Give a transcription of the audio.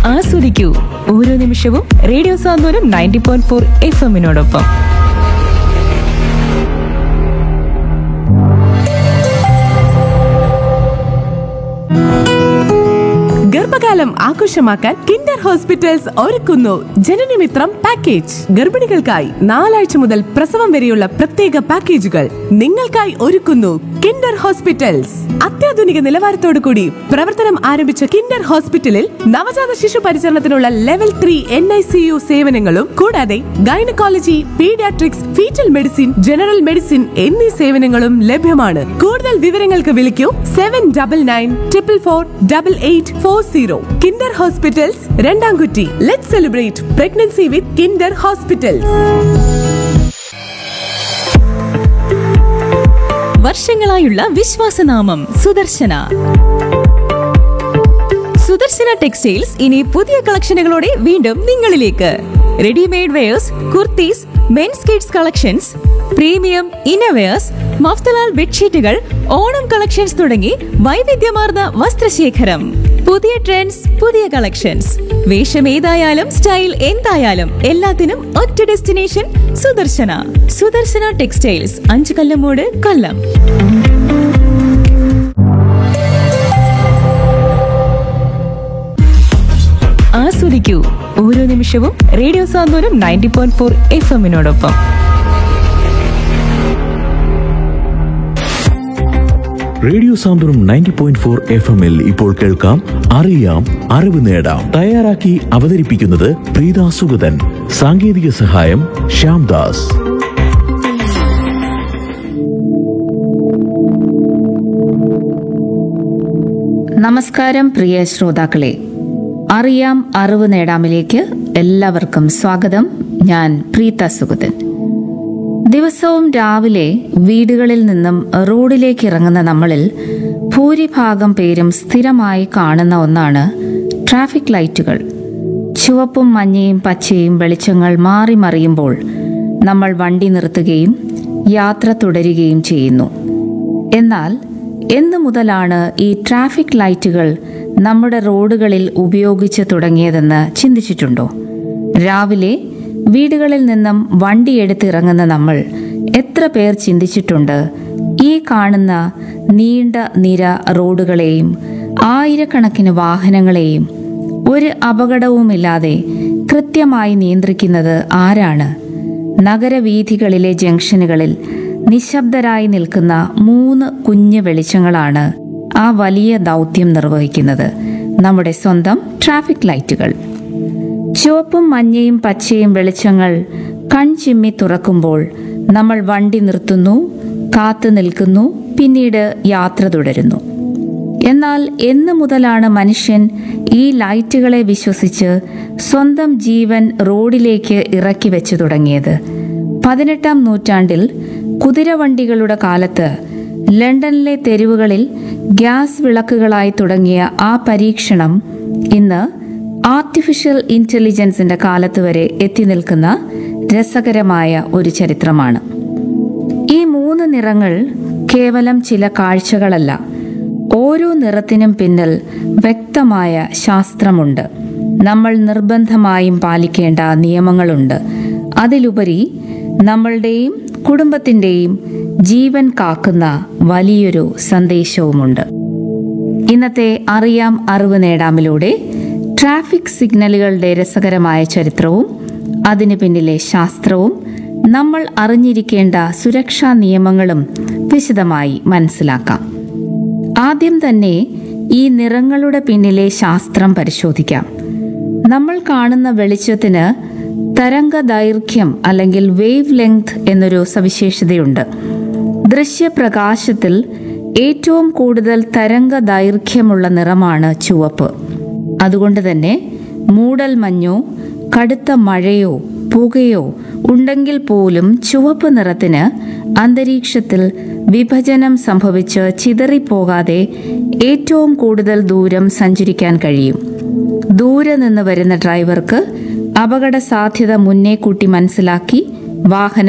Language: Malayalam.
ആസ്വദിക്കൂ ഓരോ നിമിഷവും radio Santhwanam ninety point four F എമ്മിനോടൊപ്പം ഗർഭകാലം ആഘോഷമാക്കാൻ കിൻഡർ ഹോസ്പിറ്റൽസ് ഒരുക്കുന്നു ജനനമിത്രം പാക്കേജ് ഗർഭിണികൾക്കായി നാലാഴ്ച മുതൽ പ്രസവം വരെയുള്ള പ്രത്യേക പാക്കേജുകൾ നിങ്ങൾക്കായി ഒരുക്കുന്നു കിൻഡർ ഹോസ്പിറ്റൽസ് അത്യാധുനിക നിലവാരത്തോടു കൂടി പ്രവർത്തനം ആരംഭിച്ച കിൻഡർ ഹോസ്പിറ്റലിൽ നവജാത ശിശു പരിചരണത്തിനുള്ള level three N I C U സേവനങ്ങളും കൂടാതെ gynaecology paediatrics fetal medicine general medicine എന്നീ സേവനങ്ങളും ലഭ്യമാണ് കൂടുതൽ വിവരങ്ങൾക്ക് വിളിക്കൂ seven double nine triple four double eight four zero Kinder hospitals Randamkutty let celebrate pregnancy with Kinder hospitals വർഷങ്ങളായുള്ള വിശ്വാസനാമം സുദർശന സുദർശന ടെക്സ്റ്റൈൽസ് ഇനി പുതിയ കളക്ഷനുകളോടെ വീണ്ടും നിങ്ങളിലേക്ക് readymade wears kurtis mens kids collections premium innerwears Mafatlal ബെഡ്ഷീറ്റുകൾ ഓണം കളക്ഷൻസ് തുടങ്ങി വൈവിധ്യമാർന്ന വസ്ത്രശേഖരം പുതിയ ട്രെൻഡ്സ് പുതിയ കളക്ഷൻസ് വേഷം ഏതായാലും സ്റ്റൈൽ എന്തായാലും എല്ലാത്തിനും ഒറ്റ ഡെസ്റ്റിനേഷൻ സുദർശന സുദർശന ടെക്സ്റ്റൈൽസ് അഞ്ചു കല്ലമൂട് കൊല്ലം ആസ്വദിക്കൂ ഓരോ നിമിഷവും radio Santhwanam ninety point four F എമ്മിനോടൊപ്പം radio Santhwanam ninety point four F എമ്മിൽ ഇപ്പോൾ കേൾക്കാം അറിയാം അറിവ് നേടാം തയ്യാറാക്കി അവതരിപ്പിക്കുന്നത് പ്രീത സുഗതൻ സാങ്കേതിക സഹായം ശ്യാംദാസ് നമസ്കാരം പ്രിയ ശ്രോതാക്കളെ അറിയാം അറിവ് നേടാമിലേക്ക് എല്ലാവർക്കും സ്വാഗതം ഞാൻ പ്രീത സുഗതൻ ദിവസവും രാവിലെ വീടുകളിൽ നിന്നും റോഡിലേക്ക് ഇറങ്ങുന്ന നമ്മളിൽ ഭൂരിഭാഗം പേരും സ്ഥിരമായി കാണുന്ന ഒന്നാണ് ട്രാഫിക് ലൈറ്റുകൾ ചുവപ്പും മഞ്ഞയും പച്ചയും വെളിച്ചങ്ങൾ മാറി മറിയുമ്പോൾ നമ്മൾ വണ്ടി നിർത്തുകയും യാത്ര തുടരുകയും ചെയ്യുന്നു എന്നാൽ എന്നു മുതലാണ് ഈ ട്രാഫിക് ലൈറ്റുകൾ നമ്മുടെ റോഡുകളിൽ ഉപയോഗിച്ച് തുടങ്ങിയതെന്ന് ചിന്തിച്ചിട്ടുണ്ടോ രാവിലെ വീടുകളിൽ നിന്നും വണ്ടി എടുത്തിറങ്ങുന്ന നമ്മൾ എത്ര പേർ ചിന്തിച്ചിട്ടുണ്ട് ഈ കാണുന്ന നീണ്ട നിര റോഡുകളെയും ആയിരക്കണക്കിന് വാഹനങ്ങളെയും ഒരു അപകടവുമില്ലാതെ കൃത്യമായി നിയന്ത്രിക്കുന്നത് ആരാണ് നഗരവീഥികളിലെ ജംഗ്ഷനുകളിൽ നിശബ്ദരായി നിൽക്കുന്ന മൂന്ന് കുഞ്ഞു വെളിച്ചങ്ങളാണ് ആ വലിയ ദൗത്യം നിർവഹിക്കുന്നത് നമ്മുടെ സ്വന്തം ട്രാഫിക് ലൈറ്റുകൾ ചുവപ്പും മഞ്ഞയും പച്ചയും വെളിച്ചങ്ങൾ കൺചിമ്മി തുറക്കുമ്പോൾ നമ്മൾ വണ്ടി നിർത്തുന്നു കാത്തു നിൽക്കുന്നു പിന്നീട് യാത്ര തുടരുന്നു എന്നാൽ എന്ന് മുതലാണ് മനുഷ്യൻ ഈ ലൈറ്റുകളെ വിശ്വസിച്ച് സ്വന്തം ജീവൻ റോഡിലേക്ക് ഇറക്കി വെച്ചു തുടങ്ങിയത് പതിനെട്ടാം നൂറ്റാണ്ടിൽ കുതിരവണ്ടികളുടെ കാലത്ത് ലണ്ടനിലെ തെരുവുകളിൽ ഗ്യാസ് വിളക്കുകളായി തുടങ്ങിയ ആ പരീക്ഷണം ഇന്ന് ആർട്ടിഫിഷ്യൽ ഇന്റലിജൻസിന്റെ കാലത്ത് വരെ എത്തി നിൽക്കുന്ന രസകരമായ ഒരു ചരിത്രമാണ് ഈ മൂന്ന് നിറങ്ങൾ കേവലം ചില കാഴ്ചകളല്ല ഓരോ നിറത്തിനും പിന്നിൽ വ്യക്തമായ ശാസ്ത്രമുണ്ട് നമ്മൾ നിർബന്ധമായും പാലിക്കേണ്ട നിയമങ്ങളുണ്ട് അതിലുപരി നമ്മളുടെയും കുടുംബത്തിൻ്റെയും ജീവൻ കാക്കുന്ന വലിയൊരു സന്ദേശവുമുണ്ട് ഇന്നത്തെ അറിയാം അറിവ് നേടാമിലൂടെ ട്രാഫിക് സിഗ്നലുകളുടെ രസകരമായ ചരിത്രവും അതിനു പിന്നിലെ ശാസ്ത്രവും നമ്മൾ അറിഞ്ഞിരിക്കേണ്ട സുരക്ഷാ നിയമങ്ങളും വിശദമായി മനസ്സിലാക്കാം ആദ്യം തന്നെ ഈ നിറങ്ങളുടെ പിന്നിലെ ശാസ്ത്രം പരിശോധിക്കാം നമ്മൾ കാണുന്ന വെളിച്ചത്തിന് തരംഗ ദൈർഘ്യം അല്ലെങ്കിൽ വേവ് ലെങ്ത് എന്നൊരു സവിശേഷതയുണ്ട് ദൃശ്യപ്രകാശത്തിൽ ഏറ്റവും കൂടുതൽ തരംഗ ദൈർഘ്യമുള്ള നിറമാണ് ചുവപ്പ് അതുകൊണ്ട് തന്നെ മൂടൽ മഞ്ഞോ കടുത്ത മഴയോ പുകയോ ഉണ്ടെങ്കിൽ പോലും ചുവപ്പ് നിറത്തിന് അന്തരീക്ഷത്തിൽ വിഭജനം സംഭവിച്ച് ചിതറിപ്പോകാതെ ഏറ്റവും കൂടുതൽ ദൂരം സഞ്ചരിക്കാൻ കഴിയും ദൂരെ നിന്ന് വരുന്ന ഡ്രൈവർക്ക് അപകട സാധ്യത മുന്നേ കൂട്ടി മനസ്സിലാക്കി വാഹനം